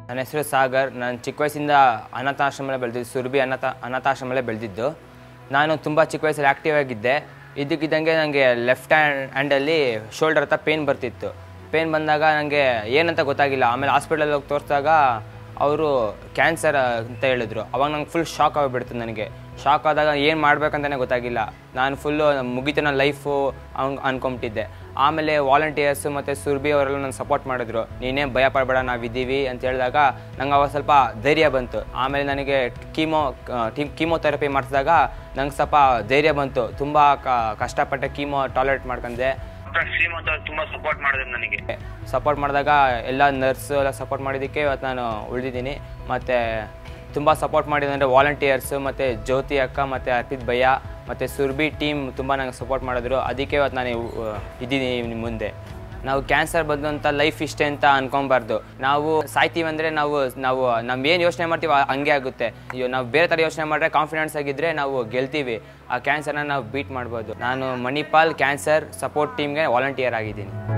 ನನ್ನ ಹೆಸರು ಸಾಗರ್ ನಾನು ಚಿಕ್ಕ ವಯಸ್ಸಿಂದ ಅನಾಥಾಶ್ರಮಲ್ಲೇ ಬೆಳೆದಿದ್ದು ಸುರಭಿ ಅನಾಥ ಅನಾಥಾಶ್ರಮಲ್ಲೇ ಬೆಳೆದಿದ್ದು ನಾನು ತುಂಬ ಚಿಕ್ಕ ವಯಸ್ಸಲ್ಲಿ ಆ್ಯಕ್ಟಿವ್ ಆಗಿದ್ದೆ ಇದ್ದಕ್ಕಿದ್ದಂಗೆ ನನಗೆ ಲೆಫ್ಟ್ ಹ್ಯಾಂಡ್ ಹ್ಯಾಂಡಲ್ಲಿ ಶೋಲ್ಡರ್ ಹತ್ರ ಪೇನ್ ಬರ್ತಿತ್ತು ಪೇನ್ ಬಂದಾಗ ನನಗೆ ಏನಂತ ಗೊತ್ತಾಗಿಲ್ಲ ಆಮೇಲೆ ಹಾಸ್ಪಿಟಲಲ್ಲಿ ಹೋಗಿ ತೋರಿಸಿದಾಗ ಅವರು ಕ್ಯಾನ್ಸರ್ ಅಂತ ಹೇಳಿದ್ರು ಅವಾಗ ನಂಗೆ ಫುಲ್ ಶಾಕ್ ಆಗಿಬಿಡ್ತು ನನಗೆ ಶಾಕ್ ಆದಾಗ ಏನು ಮಾಡ್ಬೇಕಂತಲೇ ಗೊತ್ತಾಗಿಲ್ಲ ನಾನು ಫುಲ್ಲು ಮುಗಿತು ನನ್ನ ಲೈಫು ಅವ್ನು ಅನ್ಕೊಂಬಿಟ್ಟಿದ್ದೆ ಆಮೇಲೆ ವಾಲಂಟಿಯರ್ಸು ಮತ್ತು ಸುರ್ಬಿ ಅವರೆಲ್ಲ ನನಗೆ ಸಪೋರ್ಟ್ ಮಾಡಿದ್ರು ನೀನೇ ಭಯ ಪಡಬೇಡ ನಾವಿದ್ದೀವಿ ಅಂತ ಹೇಳಿದಾಗ ನಂಗೆ ಅವಾಗ ಸ್ವಲ್ಪ ಧೈರ್ಯ ಬಂತು ಆಮೇಲೆ ನನಗೆ ಕೀಮೋ ಟೀಮ್ ಕೀಮೋಥೆರಪಿ ಮಾಡಿಸಿದಾಗ ನಂಗೆ ಸ್ವಲ್ಪ ಧೈರ್ಯ ಬಂತು ತುಂಬ ಕಷ್ಟಪಟ್ಟೆ ಕೀಮೋ ಟಾಯ್ಲೆಟ್ ಮಾಡ್ಕೊಂಡೆ ಡಾಕ್ಟರ್ ಶ್ರೀಮಂತ್ ಅವ್ರು ತುಂಬಾ ಸಪೋರ್ಟ್ ಮಾಡಿದ್ರು ನನಗೆ ಸಪೋರ್ಟ್ ಮಾಡಿದಾಗ ಎಲ್ಲ ನರ್ಸು ಎಲ್ಲ ಸಪೋರ್ಟ್ ಮಾಡಿದ್ದಕ್ಕೆ ಇವತ್ತು ನಾನು ಉಳಿದಿದ್ದೀನಿ ಮತ್ತು ತುಂಬ ಸಪೋರ್ಟ್ ಮಾಡಿದಂದರೆ ವಾಲಂಟಿಯರ್ಸು ಮತ್ತು ಜ್ಯೋತಿ ಅಕ್ಕ ಮತ್ತು ಅರ್ಪಿತ್ ಭಯ್ಯ ಮತ್ತು ಸುರ್ಬಿ ಟೀಮ್ ತುಂಬ ನಂಗೆ ಸಪೋರ್ಟ್ ಮಾಡಿದ್ರು ಅದಕ್ಕೆ ಇವತ್ತು ನಾನು ಇವ್- ಇದ್ದೀನಿ ನಿಮ್ಮ ಮುಂದೆ ನಾವು ಕ್ಯಾನ್ಸರ್ ಬಂದು ಅಂತ ಲೈಫ್ ಇಷ್ಟೇ ಅಂತ ಅನ್ಕೊಬಾರ್ದು ನಾವು ಸಾಯ್ತೀವಿ ಅಂದರೆ ನಾವು ನಾವು ನಾವು ಏನು ಯೋಚನೆ ಮಾಡ್ತೀವಿ ಆ- ಹಂಗೆ ಆಗುತ್ತೆ ಅಯ್ಯೋ ನಾವು ಬೇರೆ ಥರ ಯೋಚನೆ ಮಾಡಿದ್ರೆ ಕಾನ್ಫಿಡೆನ್ಸ್ ಆಗಿದ್ದರೆ ನಾವು ಗೆಲ್ತೀವಿ ಆ ಕ್ಯಾನ್ಸರ್ನ ನಾವು ಬೀಟ್ ಮಾಡ್ಬೋದು ನಾನು ಮಣಿಪಾಲ್ ಕ್ಯಾನ್ಸರ್ ಸಪೋರ್ಟ್ ಟೀಮ್ಗೆ ವಾಲಂಟಿಯರ್ ಆಗಿದ್ದೀನಿ